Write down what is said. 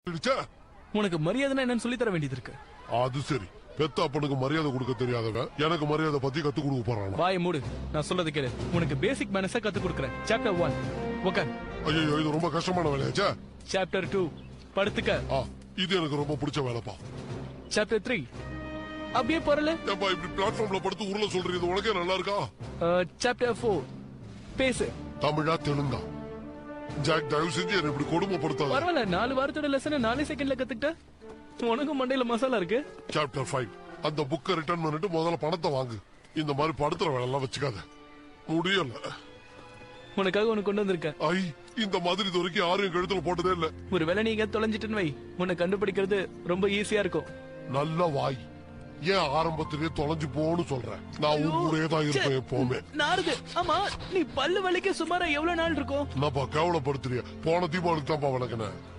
அடிச்சா? உனக்கு மரியாதைனா என்னன்னு சொல்லி தர வேண்டியது இருக்கு அது சரி பெத்த அப்பனுக்கு மரியாதை கொடுக்க தெரியாதவன் எனக்கு மரியாதை பத்தி கத்து கொடுக்க போறானா வாயை மூடு நான் சொல்றது கேளு உனக்கு பேசிக் மேனஸ கத்து கொடுக்குறேன் சாப்டர் ஒன் ஓகே ஐயோ இது ரொம்ப கஷ்டமான வேலையாச்சா சாப்டர் டூ படுத்துக்க ஆ இது எனக்கு ரொம்ப பிடிச்ச வேலைப்பா சாப்டர் த்ரீ அப்படியே போறல ஏப்பா இப்படி பிளாட்ஃபார்ம்ல படுத்து உருள சொல்றீங்க இது உனக்கே நல்லா இருக்கா சாப்டர் ஃபோர் பேசு தமிழா தெலுங்கா ஜாக் தயவு செஞ்சு என்ன இப்படி கொடுமைப்படுத்தாத பரவாயில்ல நாலு வாரத்தோட லெசனை நாலே செகண்ட்ல கத்துக்கிட்ட உனக்கும் மண்டையில மசாலா இருக்கு சாப்டர் ஃபைவ் அந்த புக்கை ரிட்டர்ன் பண்ணிட்டு முதல்ல பணத்தை வாங்கு இந்த மாதிரி படுத்துற வேலை எல்லாம் வச்சுக்காத முடியல உனக்காக உனக்கு கொண்டு வந்திருக்கேன் ஐ இந்த மாதிரி இது வரைக்கும் யாரும் என் கழுத்துல போட்டதே இல்ல ஒரு வேளை நீங்க தொலைஞ்சிட்டுன்னு வை உன்னை கண்டுபிடிக்கிறது ரொம்ப ஈஸியா இருக்கும் நல்ல வாய் ஏன் ஆரம்பத்திலேயே தொலைஞ்சு போன்னு சொல்றேன் நான் உன் கூடயே தான் இருப்பேன் எப்பவுமே நாருது ஆமா நீ பல்லு வலிக்க சுமாரா எவ்வளவு நாள் இருக்கும் என்னப்பா கேவலப்படுத்துறிய போன தீபாவளிக்கு தான்ப்பா விளக்குனேன்